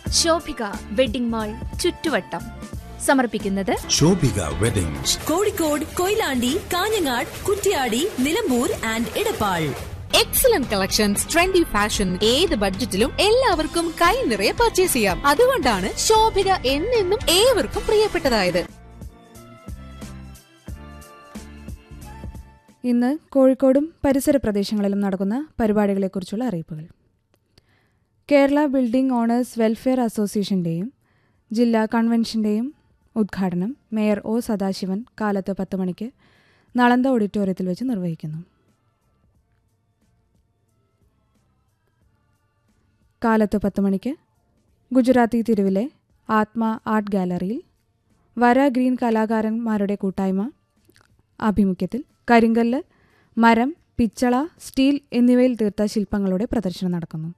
Shobhika wedding mall ചുറ്റുവട്ടം സമർപ്പിക്കുന്നത് Shobhika weddings Kozhikode Koyilandy Kanhangad Kuttiadi Nilambur and Edappal excellent collections trendy fashion ഏത് ബഡ്ജറ്റിലും എല്ലാവർക്കും കൈ നിറയെ പർച്ചേസ് ചെയ്യാം അതുകൊണ്ടാണ് ശോഭിക എന്നെന്നും ഏവർക്കും പ്രിയപ്പെട്ടതായത് ഇന്ന് കോഴിക്കോടും പരിസര പ്രദേശങ്ങളിലും നടക്കുന്ന പരിപാടികളെക്കുറിച്ചുള്ള അറിയിപ്പുകൾ കേരള ബിൽഡിംഗ് ഓണേഴ്സ് വെൽഫെയർ അസോസിയേഷന്റെയും ജില്ലാ കൺവെൻഷന്റെയും ഉദ്ഘാടനം മേയർ ഒ സദാശിവൻ കാലത്ത് പത്ത് മണിക്ക് നളന്ദ ഓഡിറ്റോറിയത്തിൽ വെച്ച് നിർവഹിക്കുന്നു കാലത്ത് പത്ത് മണിക്ക് ഗുജറാത്തി തെരുവിലെ ആത്മ ആർട്ട് ഗാലറിയിൽ വര ഗ്രീൻ കലാകാരന്മാരുടെ കൂട്ടായ്മ ആഭിമുഖ്യത്തിൽ കരിങ്കല്ല് മരം പിച്ചള സ്റ്റീൽ എന്നിവയിൽ തീർത്ത ശില്പങ്ങളുടെ പ്രദർശനം നടക്കുന്നു